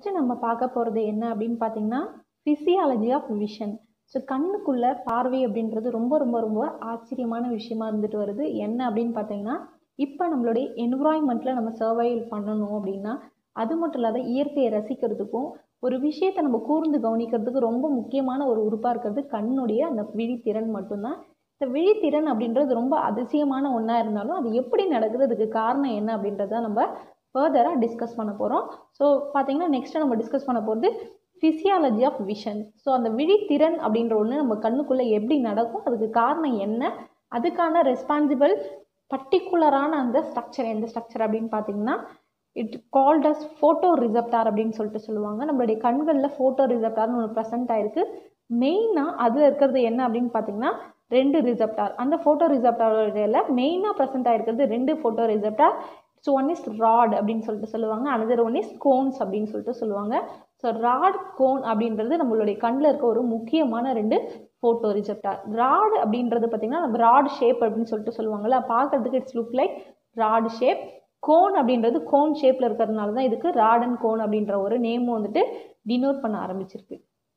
First நம்ம பார்க்க போகிறது என்ன அப்படின்னு பார்த்தீங்கன்னா ஃபிசியாலஜி ஆஃப் விஷன் ஸோ கண்ணுக்குள்ள பார்வை அப்படின்றது ரொம்ப ரொம்ப ரொம்ப ஆச்சரியமான விஷயமா இருந்துட்டு வருது என்ன அப்படின்னு பார்த்தீங்கன்னா இப்போ நம்மளுடைய என்விரான்மெண்ட்டில் நம்ம சர்வைவல் பண்ணணும் அப்படின்னா அது மட்டும் இல்லாத இயற்கையை ரசிக்கிறதுக்கும் ஒரு விஷயத்தை நம்ம கூர்ந்து கவனிக்கிறதுக்கு ரொம்ப முக்கியமான ஒரு உறுப்பாக இருக்கிறது கண்ணுடைய அந்த விழித்திறன் மட்டும்தான் இந்த விழித்திறன் அப்படின்றது ரொம்ப அதிசயமான ஒன்றா இருந்தாலும் அது எப்படி நடக்குது அதுக்கு காரணம் என்ன அப்படின்றத நம்ம ஃபர்தராக டிஸ்கஸ் பண்ண போகிறோம் ஸோ பார்த்தீங்கன்னா நெக்ஸ்ட்டு நம்ம டிஸ்கஸ் பண்ண போகிறது ஃபிசியாலஜி ஆஃப் விஷன் ஸோ அந்த விழித்திறன் அப்படின்ற ஒன்று நம்ம கண்ணுக்குள்ளே எப்படி நடக்கும் அதுக்கு காரணம் என்ன அதுக்கான ரெஸ்பான்சிபிள் பர்டிகுலரான அந்த ஸ்ட்ரக்சர் எந்த ஸ்ட்ரக்சர் அப்படின்னு பார்த்தீங்கன்னா it called as photoreceptor அப்படின்னு சொல்லிட்டு சொல்லுவாங்க நம்மளுடைய கண்களில் ஃபோட்டோ ரிசப்டார்னு ஒன்று ப்ரெசென்ட் ஆயிருக்கு மெயினாக அதில் இருக்கிறது என்ன அப்படின்னு பார்த்தீங்கன்னா ரெண்டு ரிசப்டார் அந்த ஃபோட்டோ ரிசப்டாரோட மெயினாக ப்ரெசென்ட் ஆயிருக்கிறது ரெண்டு photoreceptor so one is rod அப்படின்னு சொல்லிட்டு சொல்லுவாங்க அனதர் ஒன் இஸ் கோன்ஸ் அப்படின்னு சொல்லிட்டு சொல்லுவாங்க ஸோ ராட் கோன் அப்படின்றது நம்மளுடைய கண்ணில் இருக்க ஒரு முக்கியமான ரெண்டு ஃபோட்டோ ரிசப்டார் ராட் அப்படின்றது பார்த்திங்கன்னா நம்ம ராட் ஷேப் அப்படின்னு சொல்லிட்டு சொல்லுவாங்கள்ல பார்க்கறதுக்கு it's look like rod shape cone அப்படின்றது கோன் ஷேப்பில் இருக்கிறதுனால தான் இதுக்கு ராட் அண்ட் கோன் அப்படின்ற ஒரு நேமும் வந்துட்டு டினோட் பண்ண ஆரம்பிச்சிருக்கு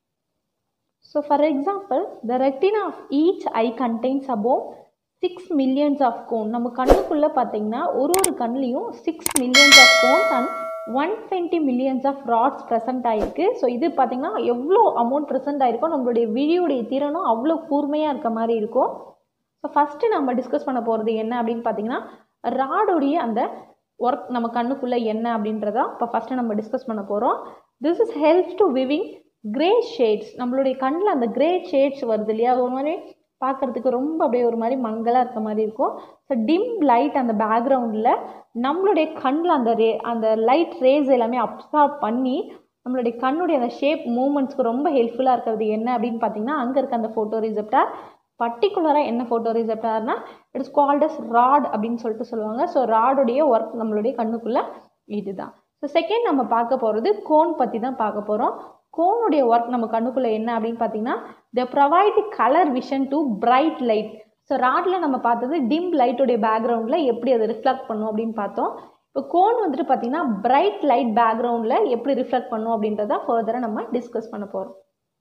so for example the retina of each eye contains above six millions of cone நம்ம கண்ணுக்குள்ளே பார்த்தீங்கன்னா ஒரு ஒரு கண்ணுலேயும் six millions of cones and one twenty millions of rods present ஆகிருக்கு ஸோ இது பார்த்திங்கன்னா எவ்வளோ அமௌண்ட் ப்ரெசென்ட் ஆகிருக்கோ நம்மளுடைய விழியுடைய திறனும் அவ்வளோ கூர்மையாக இருக்க மாதிரி இருக்கும் ஸோ ஃபஸ்ட்டு நம்ம டிஸ்கஸ் பண்ண போகிறது என்ன அப்படின்னு பார்த்தீங்கன்னா ராடோடைய அந்த ஒர்க் நம்ம கண்ணுக்குள்ளே என்ன அப்படின்றதா இப்போ ஃபஸ்ட்டு நம்ம டிஸ்கஸ் பண்ண போகிறோம் this is help to viewing grey shades நம்மளுடைய கண்ணில் அந்த கிரே ஷேட்ஸ் வருது இல்லையா ஒரு மாதிரி பார்க்குறதுக்கு ரொம்ப அப்படியே ஒரு மாதிரி மங்கலாக இருக்க மாதிரி இருக்கும் ஸோ டிம் லைட் அந்த பேக்ரவுண்டில் நம்மளுடைய கண்ணில் அந்த ரே அந்த லைட் ரேஸ் எல்லாமே அப்சார்ப் பண்ணி நம்மளுடைய கண்ணுடைய அந்த ஷேப் மூமெண்ட்ஸ்க்கு ரொம்ப ஹெல்ப்ஃபுல்லாக இருக்கிறது என்ன அப்படின்னு பார்த்தீங்கன்னா அங்கே இருக்க அந்த ஃபோட்டோ ரிசப்டார் பர்டிகுலராக என்ன ஃபோட்டோ ரிசப்டார்னா இட்ஸ் கால்ட் அஸ் ராட் அப்படின்னு சொல்லிட்டு சொல்லுவாங்க ஸோ ராடுடைய ஒர்க் நம்மளுடைய கண்ணுக்குள்ளே இதுதான் ஸோ செகண்ட் நம்ம பார்க்க போகிறது கோன் பற்றி தான் பார்க்க போகிறோம் கோனுடைய ஒர்க் நம்ம கண்ணுக்குள்ளே என்ன அப்படின்னு பார்த்தீங்கன்னா the provide colour vision to bright light so ராடில் நம்ம பார்த்தது டிம் லைட்டுடைய பேக்ரவுண்டில் எப்படி அதை ரிஃப்ளெக்ட் பண்ணும் அப்படின்னு பார்த்தோம் இப்போ கோன் வந்துட்டு பார்த்தீங்கன்னா பிரைட் லைட் பேக்ரவுண்டில் எப்படி ரிஃப்ளெக்ட் பண்ணும் அப்படின்றத ஃபர்தராக நம்ம டிஸ்கஸ் பண்ண போகிறோம்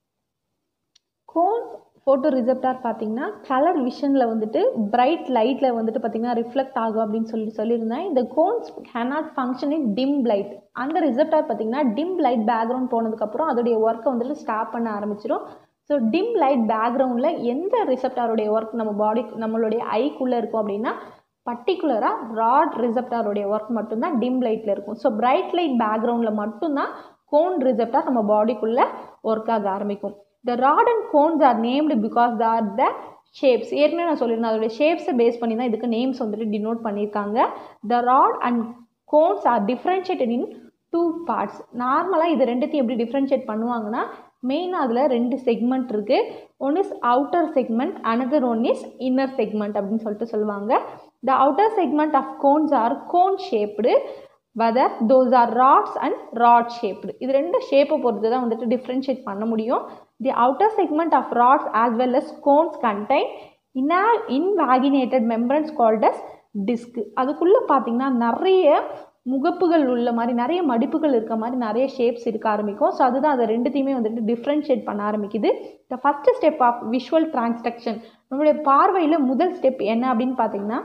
கோன் ஃபோட்டோ ரிசப்டார் பார்த்தீங்கன்னா கலர் விஷனில் வந்துட்டு பிரைட் லைட்டில் வந்துட்டு பார்த்தீங்கன்னா ரிஃப்ளெக்ட் ஆகும் அப்படின்னு சொல்லி சொல்லியிருந்தேன் இந்த cones cannot function in dim light அந்த ரிசப்டார் பார்த்தீங்கன்னா டிம் லைட் பேக்ரவுண்ட் போனதுக்கப்புறம் அதோடைய ஒர்க்கை வந்துட்டு ஸ்டாப் பண்ண ஆரம்பிச்சிடும் ஸோ டிம் லைட் பேக்ரவுண்டில் எந்த ரிசப்டாருடைய ஒர்க் நம்ம பாடி நம்மளுடைய ஐக்குள்ளே இருக்கும் அப்படின்னா பர்டிகுலராக ராட் ரிசப்டாருடைய ஒர்க் மட்டும்தான் டிம் லைட்டில் இருக்கும் ஸோ பிரைட் லைட் பேக்ரவுண்டில் மட்டும்தான் கோன் ரிசப்டார் நம்ம பாடிக்குள்ளே ஒர்க் ஆக ஆரம்பிக்கும் the rod and cones are named because the are the shapes ஏற்கனவே நான் சொல்லியிருந்தேன் அதோடைய ஷேப்ஸை பேஸ் பண்ணி தான் இதுக்கு நேம்ஸ் வந்துட்டு டினோட் பண்ணியிருக்காங்க the rod and cones are differentiated in two parts நார்மலாக இது ரெண்டுத்தையும் எப்படி டிஃப்ரென்ஷியேட் பண்ணுவாங்கன்னா மெயினாக அதில் ரெண்டு செக்மெண்ட் இருக்குது one is outer segment another one is inner segment அப்படின்னு சொல்லிட்டு சொல்லுவாங்க the outer segment of cones are cone shaped whether those are rods and rod shaped இது ரெண்டு ஷேப்பை பொறுத்து தான் வந்துட்டு டிஃப்ரென்ஷியேட் பண்ண முடியும் the outer segment of rods as well as cones contain in a invaginated membranes called as disc அதுக்குள்ளே பார்த்தீங்கன்னா நிறைய முகப்புகள் உள்ள மாதிரி நிறைய மடிப்புகள் இருக்க மாதிரி நிறைய ஷேப்ஸ் இருக்க ஆரம்பிக்கும் ஸோ அதுதான் அதை ரெண்டுத்தையுமே வந்துட்டு டிஃப்ரென்ஷியேட் பண்ண ஆரம்பிக்குது the first step of visual transduction நம்மளுடைய பார்வையில் முதல் ஸ்டெப் என்ன அப்படின்னு பார்த்தீங்கன்னா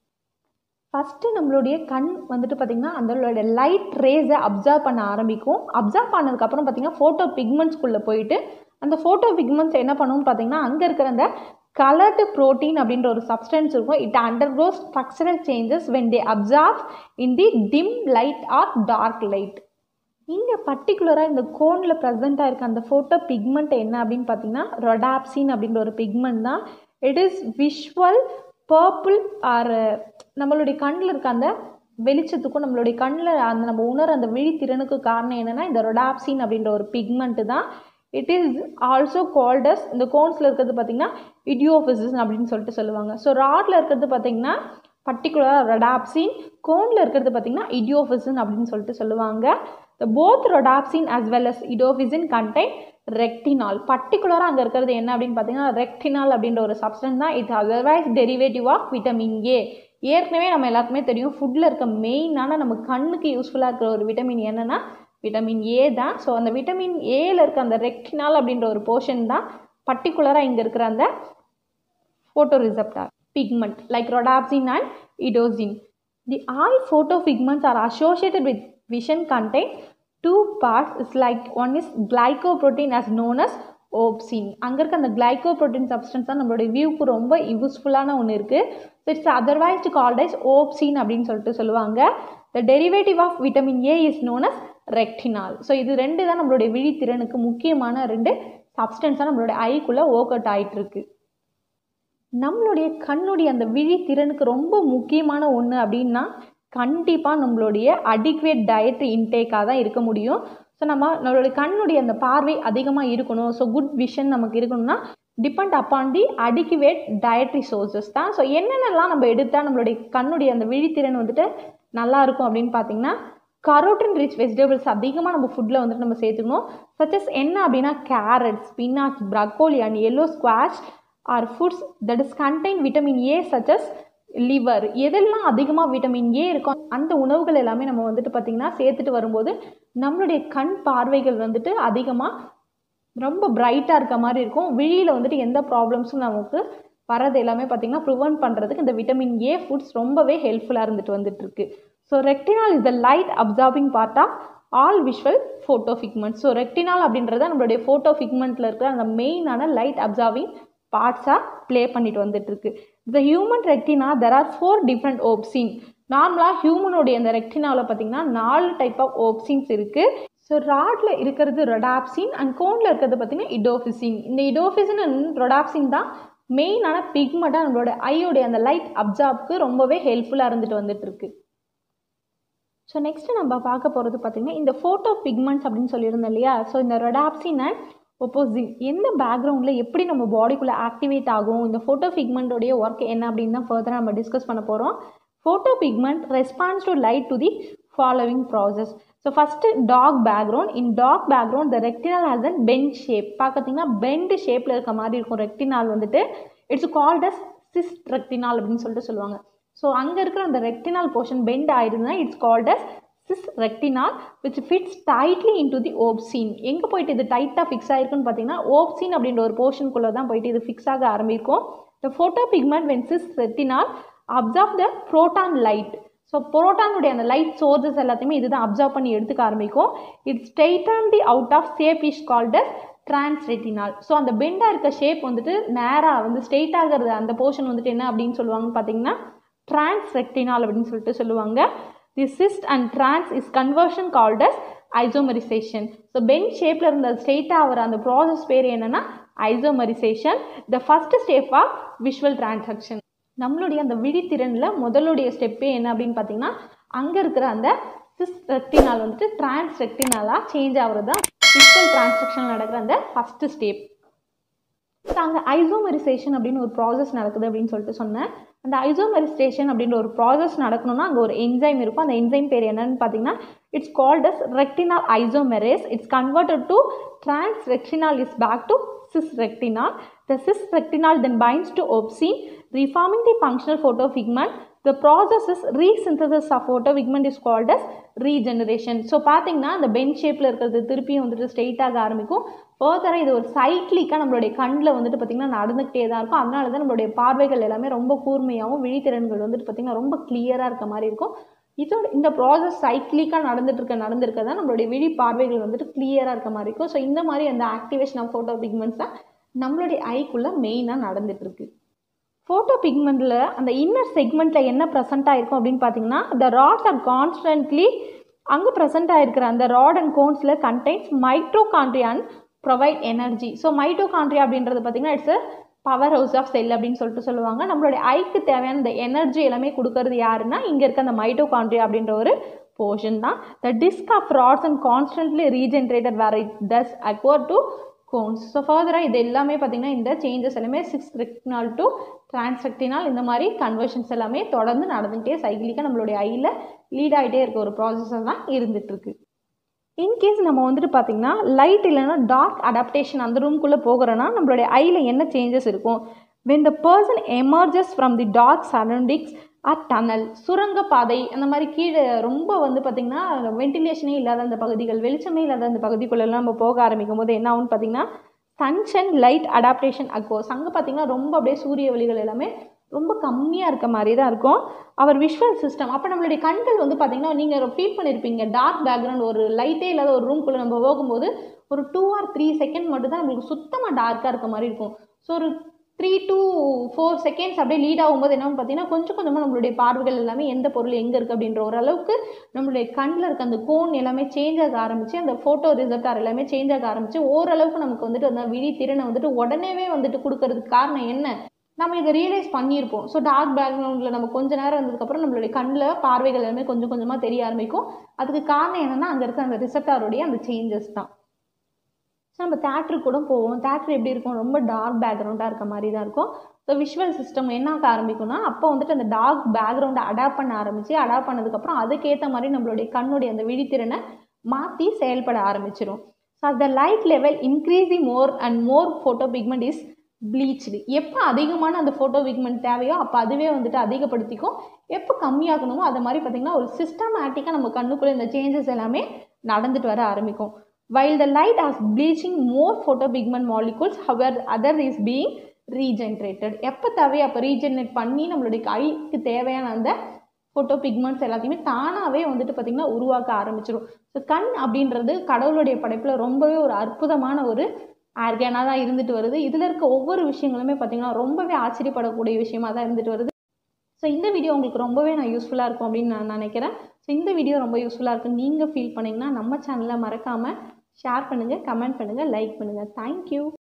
ஃபஸ்ட்டு நம்மளுடைய கண் வந்துட்டு பார்த்திங்கன்னா அதோட லைட் ரேஸை அப்சர்வ் பண்ண ஆரம்பிக்கும் அப்சர்வ் பண்ணதுக்கப்புறம் பார்த்திங்கன்னா ஃபோட்டோ பிக்மெண்ட்ஸ்குள்ளே போயிட்டு அந்த ஃபோட்டோ பிக்மெண்ட்ஸ் என்ன பண்ணுவோம்னு பார்த்தீங்கன்னா அங்கே இருக்கிற அந்த கலர்டு ப்ரோட்டீன் அப்படின்ற ஒரு சப்ஸ்டன்ஸ் இருக்கும் it undergo structural changes when they absorb in the dim light or dark light இங்கே பர்டிகுலராக இந்த கோனில் ப்ரெசண்ட்டாக இருக்க அந்த ஃபோட்டோ பிக்மெண்ட் என்ன அப்படின்னு பார்த்தீங்கன்னா ரொடாப்சின் அப்படின்ற ஒரு பிக்மெண்ட் தான் it is visual purple or நம்மளுடைய கண்ணில் இருக்க அந்த வெளிச்சத்துக்கும் நம்மளுடைய கண்ணில் அந்த நம்ம உணர அந்த விழித்திறனுக்கு காரணம் என்னென்னா இந்த ரொடாப்சின் அப்படின்ற ஒரு பிக்மெண்ட்டு தான் இட் இஸ் ஆல்சோ கால்டஸ் இந்த கோன்ஸில் இருக்கிறது பார்த்திங்கன்னா இடியோஃபிசிஸ் அப்படின்னு சொல்லிட்டு சொல்லுவாங்க ஸோ ராடில் இருக்கிறது பார்த்திங்கன்னா பர்டிகுலராக ரொடாப்சின் கோனில் இருக்கிறது பார்த்திங்கன்னா இடியோஃபிசின் அப்படின்னு சொல்லிட்டு சொல்லுவாங்க the both rhodopsin as well as iodopsin contain retinal பர்டிகுலராக அங்கே இருக்கிறது என்ன அப்படின்னு பார்த்தீங்கன்னா ரெக்டினால் அப்படின்ற ஒரு சப்ஸ்டன்ஸ் தான் it's otherwise derivative of vitamin A ஏற்கனவே நம்ம எல்லாருக்குமே தெரியும் ஃபுட்டில் இருக்க மெயினான நம்ம கண்ணுக்கு யூஸ்ஃபுல்லாக இருக்கிற ஒரு விட்டமின் என்னென்னா விட்டமின் ஏ தான் ஸோ அந்த விட்டமின் ஏல இருக்க அந்த ரெக்டினால் அப்படின்ற ஒரு போர்ஷன் தான் பர்டிகுலராக இங்கே இருக்கிற அந்த photoreceptor pigment like rhodopsin and iodine. The all photopigments are associated with vision contain two parts. It's like one is glycoprotein as known as ஓப்சின் அங்கே இருக்க அந்த கிளைகோப்ரோட்டீன் சப்ஸ்டன்ஸ் தான் நம்மளுடைய வியூக்கு ரொம்ப யூஸ்ஃபுல்லான ஒன்று இருக்குது it's otherwise called as opsin அப்படின்னு சொல்லிட்டு சொல்லுவாங்க the derivative of vitamin A is known as retinal so இது ரெண்டு தான் நம்மளுடைய விழித்திறனுக்கு முக்கியமான ரெண்டு சப்ஸ்டன்ஸாக நம்மளுடைய ஐக்குள்ளே ஒர்க் அவுட் ஆகிட்டு இருக்கு நம்மளுடைய கண்ணுடைய அந்த விழித்திறனுக்கு ரொம்ப முக்கியமான ஒன்று அப்படின்னா கண்டிப்பாக நம்மளுடைய அடிக்குவேட் டயட் இன்டேக்காக தான் இருக்க முடியும் ஸோ நம்ம நம்மளுடைய கண்ணுடைய அந்த பார்வை அதிகமாக இருக்கணும் ஸோ குட் விஷன் நமக்கு இருக்கணும்னா depend upon the adequate dietary sources தான் ஸோ என்னென்னலாம் நம்ம எடுத்தால் நம்மளுடைய கண்ணுடைய அந்த விழித்திறன் வந்துட்டு நல்லா இருக்கும் அப்படின்னு பார்த்தீங்கன்னா கரோட்டின் ரிச் வெஜிடபிள்ஸ் அதிகமாக நம்ம ஃபுட்டில் வந்துட்டு நம்ம சேர்த்துக்கணும் சச்சஸ் என்ன அப்படின்னா carrot spinach broccoli and yellow squash or foods that is contain vitamin A such as liver எதெல்லாம் அதிகமாக விட்டமின் ஏ இருக்கோ அந்த உணவுகள் எல்லாமே நம்ம வந்துட்டு பார்த்திங்கன்னா சேர்த்துட்டு வரும்போது நம்மளுடைய கண் பார்வைகள் வந்துட்டு அதிகமாக ரொம்ப பிரைட்டாக இருக்க மாதிரி இருக்கும் விழியில் வந்துட்டு எந்த ப்ராப்ளம்ஸும் நமக்கு வரது எல்லாமே பார்த்திங்கன்னா ப்ரிவென்ட் பண்ணுறதுக்கு இந்த விட்டமின் ஏ ஃபுட்ஸ் ரொம்பவே ஹெல்ப்ஃபுல்லாக இருந்துட்டு வந்துட்டு இருக்கு so retinal is the light absorbing part of all visual photo pigment so retinal அப்படின்றத நம்மளுடைய ஃபோட்டோ ஃபிக்மெண்ட்டில் இருக்கிற அந்த மெயினான லைட் அப்சார்பிங் பார்ட்ஸாக ப்ளே பண்ணிட்டு வந்துட்டு இருக்கு the human retina there are four different opsin நார்மலாக ஹியூமனுடைய அந்த ரெக்டினாவில் பார்த்தீங்கன்னா நாலு டைப் ஆஃப் ஓப்சின்ஸ் இருக்குது ஸோ ராட்ல இருக்கிறது ரொடாப்சின் அண்ட் கோனில் இருக்கிறது பார்த்தீங்கன்னா இடோஃபிசின் இந்த இடோஃபிசின் அண்ட் ரொடாப்சின் தான் மெயினான பிக்மெண்ட்டாக நம்மளோட ஐயோடைய அந்த லைட் அப்சார்ப்க்கு ரொம்பவே ஹெல்ப்ஃபுல்லாக இருந்துட்டு வந்துட்டு இருக்கு ஸோ நெக்ஸ்ட் நம்ம பார்க்க போகிறது பார்த்தீங்கன்னா இந்த ஃபோட்டோ பிக்மெண்ட்ஸ் அப்படின்னு சொல்லியிருந்தோம் இல்லையா ஸோ இந்த ரொடாப்சின் அண்ட் ஒப்போசிங் எந்த பேக்ரவுண்டில் எப்படி நம்ம பாடிக்குள்ளே ஆக்டிவேட் ஆகும் இந்த ஃபோட்டோ பிக்மெண்ட்டோடைய ஒர்க் என்ன அப்படின்னு தான் ஃபர்தராக நம்ம டிஸ்கஸ் பண்ண போகிறோம் photo pigment response to light to the following process so first dark background in dark background the retinal has an bent shape பார்க்கறதுங்கன்னா பெண்ட் ஷேப்பில் இருக்க மாதிரி இருக்கும் ரெக்டினால் வந்துட்டு it's called as cis retinal அப்படின்னு சொல்லிட்டு சொல்லுவாங்க ஸோ அங்கே இருக்கிற அந்த ரெக்டினால் போர்ஷன் பெண்ட் ஆயிருந்தா it's called as cis retinal which fits tightly into the opsin எங்கே போயிட்டு இது டைட்டாக ஃபிக்ஸ் ஆயிருக்குன்னு பார்த்தீங்கன்னா ஓப்சீன் அப்படின்ற ஒரு போர்ஷனுக்குள்ளே தான் போயிட்டு இது ஃபிக்ஸ் ஆக ஆரம்பிக்கும் the photo pigment when cis retinal absorb the proton light so புரோட்டானுடைய அந்த லைட் சோர்சஸ் எல்லாத்தையுமே இதுதான் அப்சர்வ் பண்ணி எடுத்துக்க ஆரம்பிக்கும் it straighten the out of shape is called as trans retinal so அந்த பெண்டாக இருக்க ஷேப் வந்துட்டு நேராக வந்து ஸ்ட்ரெயிட் ஆகிறது அந்த போர்ஷன் வந்துட்டு என்ன அப்படின்னு சொல்லுவாங்கன்னு பார்த்தீங்கன்னா ட்ரான்ஸ் ரெக்டினால் அப்படின்னு சொல்லிட்டு சொல்லுவாங்க the cis and trans is conversion called as isomerization so bent ஷேப்பில் இருந்த ஸ்ட்ரெயிட்டாக வர அந்த ப்ராசஸ் பேர் என்னென்னா isomerization the first step of visual transaction நம்மளுடைய அந்த விழித்திறனில் முதலுடைய ஸ்டெப்பே என்ன அப்படின்னு பார்த்தீங்கன்னா அங்கே இருக்கிற அந்த சிஸ் ரெக்டினால் வந்துட்டு டிரான்ஸ் ரெக்டினாலாக சேஞ்ச் ஆகிறது தான் விஷுவல் டிரான்சாக்ஷன் நடக்கிற அந்த ஃபஸ்ட்டு ஸ்டெப் ஸோ அங்கே ஐசோமரிசேஷன் அப்படின்னு ஒரு ப்ராசஸ் நடக்குது அப்படின்னு சொல்லிட்டு சொன்னேன் அந்த ஐசோமரிசேஷன் அப்படின்ற ஒரு ப்ராசஸ் நடக்கணும்னா அங்கே ஒரு என்சைம் இருக்கும் அந்த என்சைம் பேர் என்னன்னு பார்த்தீங்கன்னா it's called as retinal isomerase it's converted to trans retinal is back to cis retinal. The cis retinal then binds to opsine, reforming the functional photopigment. The process is resynthesis of photopigment is called as regeneration. So பார்த்தீங்கன்னா அந்த pen ஷேப்பில் இருக்கிறது திருப்பியும் வந்துட்டு ஸ்ட்ரெயிட்டாக ஆரம்பிக்கும் ஃபர்தராக இது ஒரு சைக்ளிக்காக நம்மளுடைய கண்ணில் வந்துட்டு பார்த்திங்கன்னா நடந்துக்கிட்டே தான் இருக்கும் அதனால தான் நம்மளுடைய பார்வைகள் எல்லாமே ரொம்ப கூர்மையாகவும் விழித்திறன்கள் வந்துட்டு பார்த்திங்கன்னா ரொம்ப கிளியராக இருக்க மாதிரி இருக்கும் இதோட இந்த ப்ராசஸ் சைக்கிளிக்காக நடந்துட்டு இருக்க நடந்திருக்க தான் நம்மளுடைய விழி பார்வைகள் வந்துட்டு கிளியராக இருக்க மாதிரி இருக்கும் ஸோ இந்த மாதிரி அந்த ஆக்டிவேஷன் ஆஃப் ஃபோட்டோ பிக்மெண்ட்ஸ் தான் நம்மளுடைய ஐக்குள்ளே மெயினாக நடந்துட்டு இருக்கு ஃபோட்டோ பிக்மெண்ட்டில் அந்த இன்னர் செக்மெண்ட்டில் என்ன ப்ரெசென்ட் ஆயிருக்கும் அப்படின்னு பார்த்தீங்கன்னா த ராட்ஸ் ஆர் கான்ஸ்டன்ட்லி அங்கே ப்ரெசென்ட் ஆயிருக்கிற அந்த ராட் அண்ட் கோன்ஸில் contains mitochondria and provide energy so mitochondria அப்படின்றது பார்த்தீங்கன்னா it's power house of cell அப்படின்னு சொல்லிட்டு சொல்லுவாங்க நம்மளுடைய ஐக்கு தேவையான இந்த எனர்ஜி எல்லாமே கொடுக்கறது யாருன்னா இங்கே இருக்க அந்த மைட்டோகாண்ட்ரியா அப்படின்ற ஒரு போர்ஷன் தான் the disc of rods and constantly regenerated where it thus occur to cones so ஃபர்தராக இது எல்லாமே பார்த்திங்கன்னா இந்த சேஞ்சஸ் எல்லாமே சிக்ஸ் ரெக்டினால் டு டிரான்ஸ்ரெக்டினால் இந்த மாதிரி கன்வர்ஷன்ஸ் எல்லாமே தொடர்ந்து நடந்துகிட்டே சைக்கிளிக்காக நம்மளுடைய ஐயில் லீட் ஆகிட்டே இருக்க ஒரு ப்ராசஸாக தான் இருந்துகிட்ருக்கு இன்கேஸ் நம்ம வந்துட்டு பார்த்திங்கன்னா லைட் இல்லைன்னா டார்க் அடாப்டேஷன் அந்த ரூம்குள்ளே போகிறோன்னா நம்மளுடைய ஐயில் என்ன சேஞ்சஸ் இருக்கும் when the person emerges from the dark surroundings or tunnel சுரங்கப்பாதை அந்த மாதிரி கீழே ரொம்ப வந்து பார்த்திங்கன்னா வென்டிலேஷனே இல்லாத அந்த பகுதிகள் வெளிச்சமே இல்லாத அந்த பகுதிக்குள்ளெல்லாம் நம்ம போக ஆரம்பிக்கும் போது என்ன ஆகும்னு பார்த்தீங்கன்னா சன்ஷன் லைட் அடாப்டேஷன் அக்கோஸ் அங்கே பார்த்தீங்கன்னா ரொம்ப அப்படியே சூரிய ஒளிகள் எல்லாமே ரொம்ப கம்மியாக இருக்க மாதிரி தான் இருக்கும் அவர் விஷுவல் சிஸ்டம் அப்போ நம்மளுடைய கண்கள் வந்து பார்த்தீங்கன்னா நீங்கள் ஃபீல் பண்ணியிருப்பீங்க டார்க் பேக்ரவுண்ட் ஒரு லைட்டே இல்லாத ஒரு ரூம்குள்ளே நம்ம போகும்போது ஒரு டூ ஆர் த்ரீ செகண்ட் மட்டும் தான் நம்மளுக்கு சுத்தமாக டார்க்காக இருக்க மாதிரி இருக்கும் ஸோ ஒரு த்ரீ டூ ஃபோர் செகண்ட்ஸ் அப்படியே லீட் ஆகும்போது என்னன்னு பார்த்தீங்கன்னா கொஞ்சம் கொஞ்சமாக நம்மளுடைய பார்வைகள் எல்லாமே எந்த பொருள் எங்கே இருக்குது அப்படின்ற ஒரு அளவுக்கு நம்மளுடைய கண்ணில் இருக்க அந்த கோன் எல்லாமே சேஞ்ச் ஆக ஆரம்பிச்சு அந்த ஃபோட்டோ ரிசப்டார் எல்லாமே சேஞ்ச் ஆக ஆரம்பிச்சு ஓரளவுக்கு நமக்கு வந்துட்டு அந்த விழி திறனை வந்துட்டு உடனேவே வந்துட்டு கொடுக்கறதுக்கு காரணம் என்ன நம்ம இதை ரியலைஸ் பண்ணியிருப்போம் ஸோ டார்க் பேக்ரவுண்டில் நம்ம கொஞ்ச நேரம் இருந்ததுக்கப்புறம் நம்மளுடைய கண்ணில் பார்வைகள் எல்லாமே கொஞ்சம் கொஞ்சமாக தெரிய ஆரம்பிக்கும் அதுக்கு காரணம் என்னென்னா அங்கே இருக்க அந்த ரிசப்டாருடைய அந்த சேஞ்சஸ் தான் ஸோ நம்ம தேட்டருக்கு கூட போவோம் தேட்டர் எப்படி இருக்கும் ரொம்ப டார்க் பேக்ரவுண்டாக இருக்க மாதிரி தான் இருக்கும் ஸோ விஷுவல் சிஸ்டம் என்ன ஆக ஆரம்பிக்கும்னா அப்போ வந்துட்டு அந்த டார்க் பேக்ரவுண்டை அடாப்ட் பண்ண ஆரம்பித்து அடாப்ட் பண்ணதுக்கப்புறம் அதுக்கேற்ற மாதிரி நம்மளுடைய கண்ணுடைய அந்த விழித்திறனை மாற்றி செயல்பட ஆரம்பிச்சிடும் ஸோ அந்த light level increasing more and more photo pigment is bleached எப்போ அதிகமான அந்த ஃபோட்டோ பிக்மெண்ட் தேவையோ அப்போ அதுவே வந்துட்டு அதிகப்படுத்திக்கும் எப்போ கம்மியாகணுமோ அது மாதிரி பார்த்திங்கன்னா ஒரு சிஸ்டமேட்டிக்காக நம்ம கண்ணுக்குள்ளே இந்த சேஞ்சஸ் எல்லாமே நடந்துட்டு வர ஆரம்பிக்கும் while the light is bleaching more photopigment molecules however other is being regenerated எப்போ தேவையோ அப்போ ரீஜெனரேட் பண்ணி நம்மளுடைய கைக்கு தேவையான அந்த ஃபோட்டோ பிக்மெண்ட்ஸ் எல்லாத்தையுமே தானாகவே வந்துட்டு பார்த்திங்கன்னா உருவாக்க ஆரம்பிச்சிடும் ஸோ கண் அப்படின்றது கடவுளுடைய படைப்பில் ரொம்பவே ஒரு அற்புதமான ஒரு ஆர்கானாக தான் இருந்துட்டு வருது இதில் இருக்க ஒவ்வொரு விஷயங்களுமே பார்த்திங்கன்னா ரொம்பவே ஆச்சரியப்படக்கூடிய விஷயமா தான் இருந்துட்டு வருது ஸோ இந்த வீடியோ உங்களுக்கு ரொம்பவே நான் யூஸ்ஃபுல்லாக இருக்கும் அப்படின்னு நான் நினைக்கிறேன் ஸோ இந்த வீடியோ ரொம்ப யூஸ்ஃபுல்லாக இருக்குன்னு நீங்கள் ஃபீல் பண்ணிங்கன்னா நம்ம சேனலை மறக்காமல் ஷேர் பண்ணுங்கள் கமெண்ட் பண்ணுங்கள் லைக் பண்ணுங்கள் தேங்க்யூ